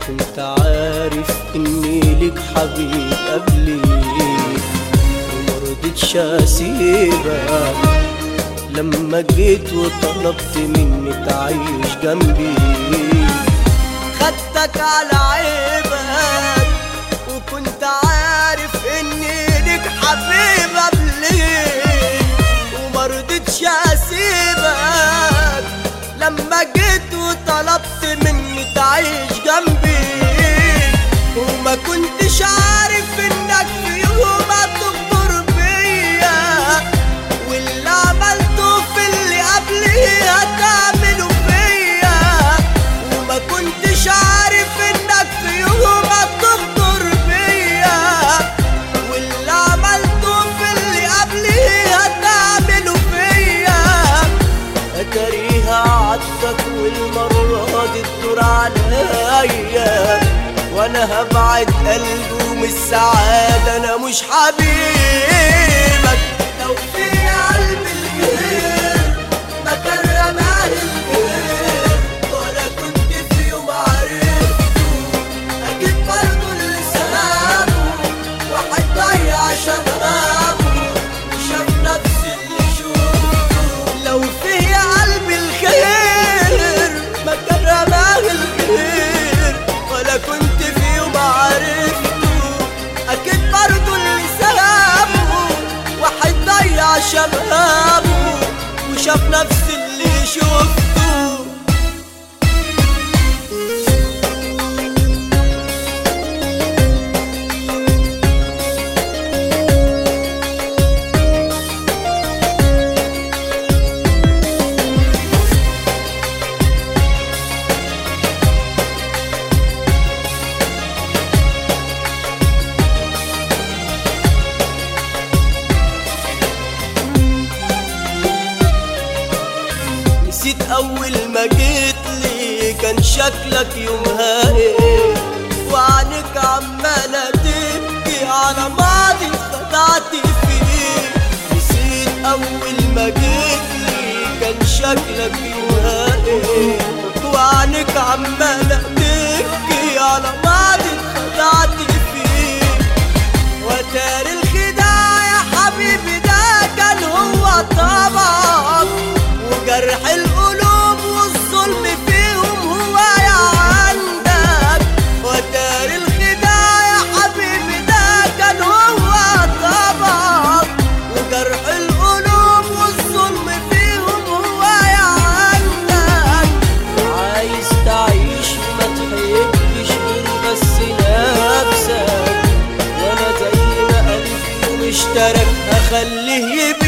كنت عارف اني لك حبيب قبلي ومرضتش اسيبك لما جيت وطلبت مني تعيش جنبي خدتك على عيبك وكنت عارف اني لك حبيب قبلي ومرضتش اسيبك لما جيت وطلبت مني تعيش جنبي وما كنتش عارف انك في يوم هتكبر بيا واللي عملته في اللي قبلي هتعمله فيا وما كنتش عارف انك في يوم هتكبر بيا واللي عملته في اللي قبلي هتعمله فيا اتاريها عدتك والمرة دي تدور عليا وانا هبعد قلبي ومن السعادة انا مش حبيبك لو في قلبي الغير ما كان رماني الغير ولا كنت في يوم عرفته اكيد برضه اللي سلامه واحد ضيع شبابه وشاف نفس اللي شوفته لو في قلبي الخير ما كان رماه الخير ولا كنت في يوم عرفته اكيد برضه اللي سلامه واحد ضيع شبابه وشاف نفس اللي شفته نسيت اول ما جيت لي كان شكلك يومها ايه وعنك عمالة تبكي على ماضي خدعت فيه نسيت اول ما جيت لي كان شكلك يومها ايه وعنك عمالة تبكي على ماضي خدعت فيه وتار الخداع يا حبيبي ده كان هو طبعك وجرح القلوب والظلم فيهم هو يا عندك وتار الخداع يا حبيبي ده كان هو طبعك وجرح القلوب والظلم فيهم هو يا عندك عايز تعيش ما تحبش غير بس نفسك وانا زي ما قلبي ومشترك هخليه يبقى